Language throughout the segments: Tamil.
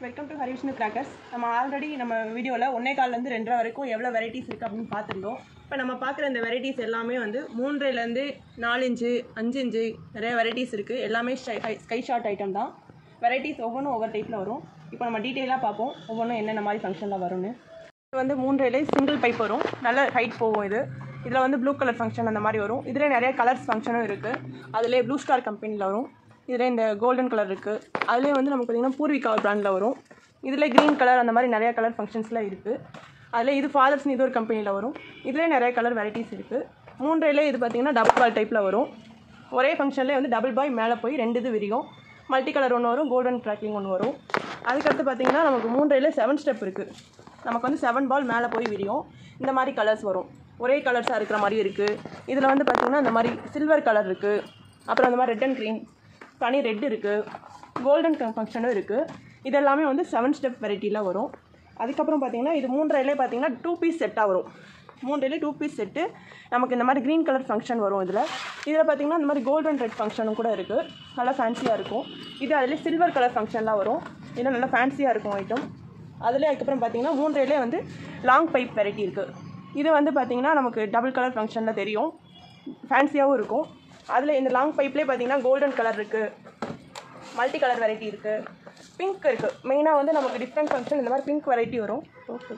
வெல்கம் டு ஹரிவிஷ்ணு கிராக்கர்ஸ் நம்ம ஆல்ரெடி நம்ம வீடியோவில் ஒன்னே கால்லேருந்து ரெண்டரை வரைக்கும் எவ்வளோ வெரைட்டிஸ் இருக்குது அப்படின்னு பார்த்துருந்தோம் இப்போ நம்ம பார்க்குற இந்த வெரைட்டிஸ் எல்லாமே வந்து மூன்றுலேருந்து நாலு இன்ச்சு அஞ்சு இன்ச்சு நிறைய வெரைட்டிஸ் இருக்குது எல்லாமே ஸ்கை ஷார்ட் ஐட்டம் தான் வெரைட்டிஸ் ஒவ்வொன்றும் ஒவ்வொரு டைப்பில் வரும் இப்போ நம்ம டீட்டெயிலாக பார்ப்போம் ஒவ்வொன்றும் என்னென்ன மாதிரி ஃபங்க்ஷனில் வரும்னு இது வந்து மூன்றையிலே சிங்கிள் பைப் வரும் நல்ல ஹைட் போகும் இது இதில் வந்து ப்ளூ கலர் ஃபங்க்ஷன் அந்த மாதிரி வரும் இதில் நிறைய கலர்ஸ் ஃபங்க்ஷனும் இருக்குது அதிலே ப்ளூ ஸ்டார் கம்பெனியில் வரும் இதில் இந்த கோல்டன் கலர் இருக்குது அதுலேயே வந்து நமக்கு பார்த்திங்கன்னா பூர்விகா பிராண்டில் வரும் இதில் க்ரீன் கலர் அந்த மாதிரி நிறைய கலர் ஃபங்க்ஷன்ஸ்லாம் இருக்குது அதில் இது ஃபாதர்ஸ்னு இது ஒரு கம்பெனியில் வரும் இதிலே நிறைய கலர் வெரைட்டிஸ் இருக்குது மூன்றையிலே இது பார்த்திங்கன்னா டபுள் பால் டைப்பில் வரும் ஒரே ஃபங்க்ஷன்லேயே வந்து டபுள் பாய் மேலே போய் ரெண்டு இது விரியும் மல்டி கலர் ஒன்று வரும் கோல்டன் ட்ராக்கிங் ஒன்று வரும் அதுக்கடுத்து பார்த்திங்கன்னா நமக்கு மூன்றையிலே செவன் ஸ்டெப் இருக்குது நமக்கு வந்து செவன் பால் மேலே போய் விரியும் இந்த மாதிரி கலர்ஸ் வரும் ஒரே கலர்ஸாக இருக்கிற மாதிரி இருக்குது இதில் வந்து பார்த்திங்கன்னா இந்த மாதிரி சில்வர் கலர் இருக்குது அப்புறம் அந்த மாதிரி ரெட் அண்ட் க்ரீன் தனி ரெட் இருக்குது கோல்டன் ஃபங்க்ஷனும் இருக்குது இது எல்லாமே வந்து செவன் ஸ்டெப் வெரைட்டியில் வரும் அதுக்கப்புறம் பார்த்திங்கன்னா இது மூன்றையிலே பார்த்திங்கன்னா டூ பீஸ் செட்டாக வரும் மூன்றிலே டூ பீஸ் செட்டு நமக்கு இந்த மாதிரி க்ரீன் கலர் ஃபங்க்ஷன் வரும் இதில் இதில் பார்த்திங்கன்னா இந்த மாதிரி கோல்டன் ரெட் ஃபங்க்ஷனும் கூட இருக்குது நல்லா ஃபேன்சியாக இருக்கும் இது அதில் சில்வர் கலர் ஃபங்க்ஷன்லாம் வரும் இது நல்லா ஃபேன்சியாக இருக்கும் ஐட்டம் அதில் அதுக்கப்புறம் பார்த்தீங்கன்னா மூன்றையிலே வந்து லாங் பைப் வெரைட்டி இருக்குது இது வந்து பார்த்தீங்கன்னா நமக்கு டபுள் கலர் ஃபங்க்ஷனில் தெரியும் ஃபேன்சியாகவும் இருக்கும் அதில் இந்த லாங் பைப்லேயே பார்த்தீங்கன்னா கோல்டன் கலர் இருக்குது மல்டி கலர் வெரைட்டி இருக்குது பிங்க் இருக்குது மெயினாக வந்து நமக்கு டிஃப்ரெண்ட் ஃபங்க்ஷன் இந்த மாதிரி பிங்க் வெரைட்டி வரும் ஓகே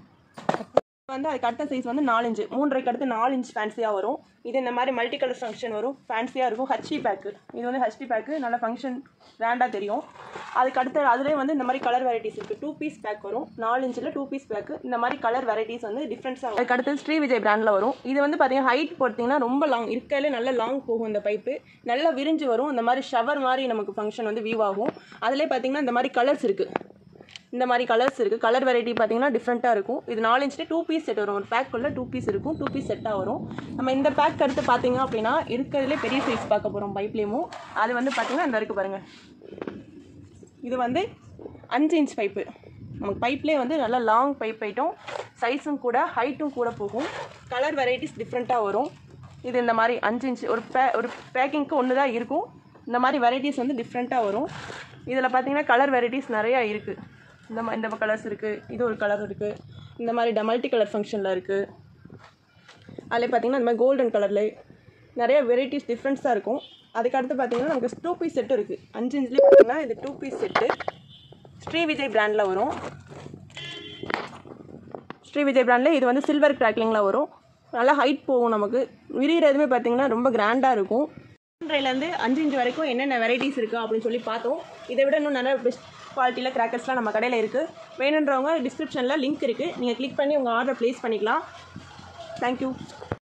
வந்து அதுக்கு அடுத்த சைஸ் வந்து நாலு இன்ச்சு மூன்றரைக்கு அடுத்து நாலு இன்ச் ஃபேன்சியாக வரும் இது இந்த மாதிரி மல்டி கலர் ஃபங்க்ஷன் வரும் ஃபேன்சியாக இருக்கும் ஹச்டி பேக்கு இது வந்து ஹச்டி பேக்கு நல்ல ஃபங்க்ஷன் கிராண்டாக தெரியும் அதுக்கு அடுத்து அதுலேயே வந்து இந்த மாதிரி கலர் வெரைட்டிஸ் இருக்குது டூ பீஸ் பேக் வரும் நாலு இன்ச்சில் டூ பீஸ் பேக்கு இந்த மாதிரி கலர் வெரைட்டிஸ் வந்து டிஃப்ரெண்ட்ஸாக அதுக்கு அடுத்து ஸ்ரீ விஜய் பிராண்டில் வரும் இது வந்து பார்த்தீங்கன்னா ஹைட் பார்த்தீங்கன்னா ரொம்ப லாங் இருக்கையிலே நல்ல லாங் போகும் இந்த பைப்பு நல்லா விரிஞ்சு வரும் இந்த மாதிரி ஷவர் மாதிரி நமக்கு ஃபங்க்ஷன் வந்து வியூ ஆகும் அதிலே பார்த்தீங்கன்னா இந்த மாதிரி கலர்ஸ் இருக்குது இந்த மாதிரி கலர்ஸ் இருக்குது கலர் வெரைட்டி பார்த்தீங்கன்னா டிஃப்ரெண்ட்டாக இருக்கும் இது நாலு இன்ச்சில் டூ பீஸ் செட் வரும் ஒரு பேக்குள்ளே டூ பீஸ் இருக்கும் டூ பீஸ் செட்டாக வரும் நம்ம இந்த பேக் அடுத்து பார்த்தீங்க அப்படின்னா இருக்கிறதுலே பெரிய சைஸ் பார்க்க போகிறோம் பைப்லேயும் அது வந்து பார்த்தீங்கன்னா இந்த இருக்குது பாருங்கள் இது வந்து அஞ்சு இன்ச் பைப்பு நமக்கு பைப்லேயே வந்து நல்லா லாங் பைப் ஐட்டம் சைஸும் கூட ஹைட்டும் கூட போகும் கலர் வெரைட்டிஸ் டிஃப்ரெண்ட்டாக வரும் இது இந்த மாதிரி அஞ்சு இன்ச் ஒரு பே ஒரு பேக்கிங்க்கு ஒன்று தான் இருக்கும் இந்த மாதிரி வெரைட்டிஸ் வந்து டிஃப்ரெண்ட்டாக வரும் இதில் பார்த்தீங்கன்னா கலர் வெரைட்டிஸ் நிறையா இருக்குது இந்த மா இந்த கலர்ஸ் இருக்குது இது ஒரு கலர் இருக்குது இந்த மாதிரி ட மல்டி கலர் ஃபங்க்ஷனில் இருக்குது அதில் பார்த்தீங்கன்னா இந்த மாதிரி கோல்டன் கலரில் நிறைய வெரைட்டிஸ் டிஃப்ரெண்ட்ஸாக இருக்கும் அதுக்கு அடுத்து பார்த்தீங்கன்னா நமக்கு டூ பீஸ் செட்டு இருக்குது அஞ்சு இன்ச்லேயே பார்த்தீங்கன்னா இது two piece set Sri Vijay பிராண்டில் வரும் ஸ்ரீ விஜய் பிராண்டில் இது வந்து சில்வர் கிராக்லிங்கில் வரும் நல்லா ஹைட் போகும் நமக்கு விரிகிறதுமே பார்த்தீங்கன்னா ரொம்ப கிராண்டாக இருக்கும் மூன்றையிலேருந்து அஞ்சு இன்ச் வரைக்கும் என்னென்ன வெரைட்டிஸ் இருக்குது அப்படின்னு சொல்லி பார்த்தோம் இதை விட இன்னும் நிறைய பெஸ்ட் குவாலிட்டியில் கிராக்கர்ஸ்லாம் நம்ம கடையில் இருக்குது வேணுன்றவங்க டிஸ்கிரிப்ஷனில் லிங்க் இருக்குது நீங்கள் கிளிக் பண்ணி உங்கள் ஆர்டர் ப்ளேஸ் பண்ணிக்கலாம் தேங்க்யூ